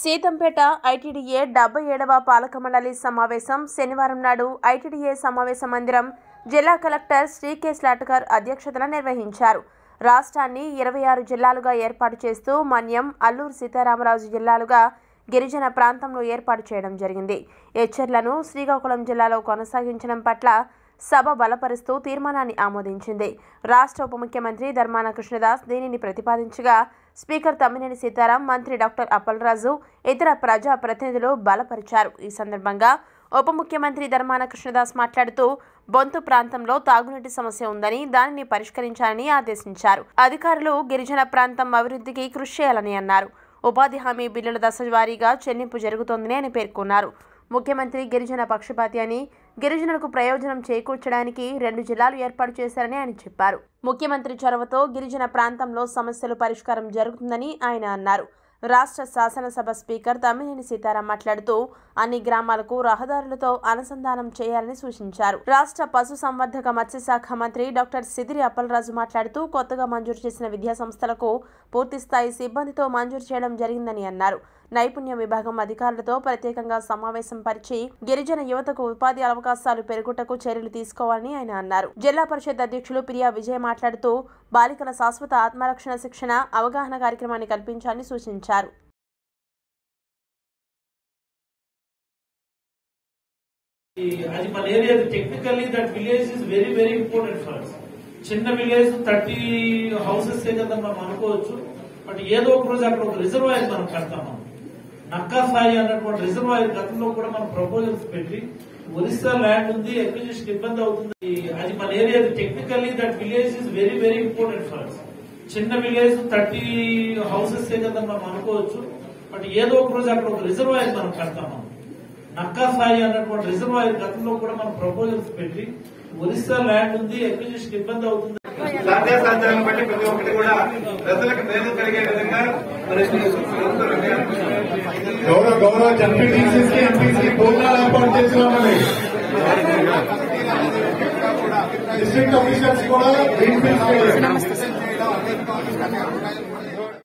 Seethampeta ITDA డెబ్బై ఏడవ పాలక మండలి సమావేశం శనివారం నాడు ఐటీడీఏ సమావేశ మందిరం జిల్లా కలెక్టర్ శ్రీకేశ్ లాటకర్ అధ్యక్షతన నిర్వహించారు రాష్ట్రాన్ని ఇరవై ఆరు జిల్లాలుగా ఏర్పాటు చేస్తూ మన్యం అల్లూరు సీతారామరాజు జిల్లాలుగా గిరిజన ప్రాంతంలో ఏర్పాటు చేయడం జరిగింది హెచ్చర్లను శ్రీకాకుళం జిల్లాలో కొనసాగించడం పట్ల సభ బలపరుస్తూ తీర్మానాన్ని ఆమోదించింది రాష్ట్ర ఉప ముఖ్యమంత్రి ధర్మాన కృష్ణదాస్ దీనిని ప్రతిపాదించగా స్పీకర్ తమ్మినేని సీతారాం మంత్రి డాక్టర్ అప్పలరాజు ఇతర ప్రజా ప్రతినిధులు బలపరిచారు ఈ సందర్భంగా ఉప ముఖ్యమంత్రి ధర్మాన కృష్ణదాస్ మాట్లాడుతూ బొంతు ప్రాంతంలో తాగునీటి సమస్య ఉందని దానిని పరిష్కరించాలని ఆదేశించారు అధికారులు గిరిజన ప్రాంతం అభివృద్ధికి కృషి చేయాలని అన్నారు ఉపాధి హామీ బిల్లుల దశవారీగా చెల్లింపు జరుగుతోందని ఆయన పేర్కొన్నారు ముఖ్యమంత్రి గిరిజన పక్షపాతి అని గిరిజనులకు ప్రయోజనం చేకూర్చడానికి రెండు జిల్లాలు ఏర్పాటు చేశారని ఆయన చెప్పారు ముఖ్యమంత్రి చొరవతో గిరిజన ప్రాంతంలో సమస్యలు పరిష్కారం జరుగుతుందని ఆయన అన్నారు రాష్ట్ర శాసనసభ స్పీకర్ తమ్మినేని సీతారాం మాట్లాడుతూ అన్ని గ్రామాలకు రహదారులతో అనుసంధానం చేయాలని సూచించారు రాష్ట్ర పశు సంవర్ధక మత్స్యశాఖ మంత్రి డాక్టర్ సిదిరి అప్పలరాజు మాట్లాడుతూ కొత్తగా మంజూరు చేసిన విద్యా సంస్థలకు పూర్తిస్థాయి సిబ్బందితో మంజూరు చేయడం జరిగిందని అన్నారు నైపుణ్య విభాగం అధికారులతో ప్రత్యేకంగా సమావేశం పరిచి గిరిజన యువతకు ఉపాధి అవకాశాలు పెరుగుటకు చర్యలు తీసుకోవాలని ఆయన అన్నారు జిల్లా పరిషత్ అధ్యక్షులు ప్రియా విజయ్ మాట్లాడుతూ బాలికల శాశ్వత ఆత్మరక్షణ శిక్షణ అవగాహన కార్యక్రమాన్ని కల్పించాలని సూచించారు అది మన area technically that village is very very important for us చిన్న విలేజ్ థర్టీ హౌసెస్ కదా మనం అనుకోవచ్చు బట్ ఏదో ఒక రోజు అక్కడ ఒక రిజర్వాయర్ మనం కడతాం మనం నక్కా సాయి అన్నటువంటి రిజర్వాయర్ గతంలో కూడా మనం ప్రపోజల్స్ పెట్టి ఒరిస్సా ల్యాండ్ ఉంది ఎక్విజిషన్ ఇబ్బంది అవుతుంది అది మన area technically that village is very very important for us చిన్న విలేజ్ థర్టీ హౌసెస్ కదా మనం అనుకోవచ్చు బట్ ఏదో ఒక రోజు అక్కడ ఒక రిజర్వాయర్ మనం కడతాం మనం నక్కా సాయి అన్నటువంటి రిజర్వాయర్ గతంలో కూడా మనం ప్రపోజల్స్ పెట్టి ఒరిస్సా ల్యాండ్ ఉంది ఎక్విజిషన్ ఇబ్బంది అవుతుంది సాధ్యాసాధ్యాలను బట్టి ప్రతి ఒక్కటి కూడా ప్రజలకు మేలు కలిగే విధంగా మరి గౌరవ గౌరవ జడ్పీటీసీసీ ఎంపీసీ భోజనాలు ఏర్పాటు చేసినామని డిస్ట్రిక్ట్ ఆఫీసర్స్ కూడా గ్రీన్ ఫీల్డ్స్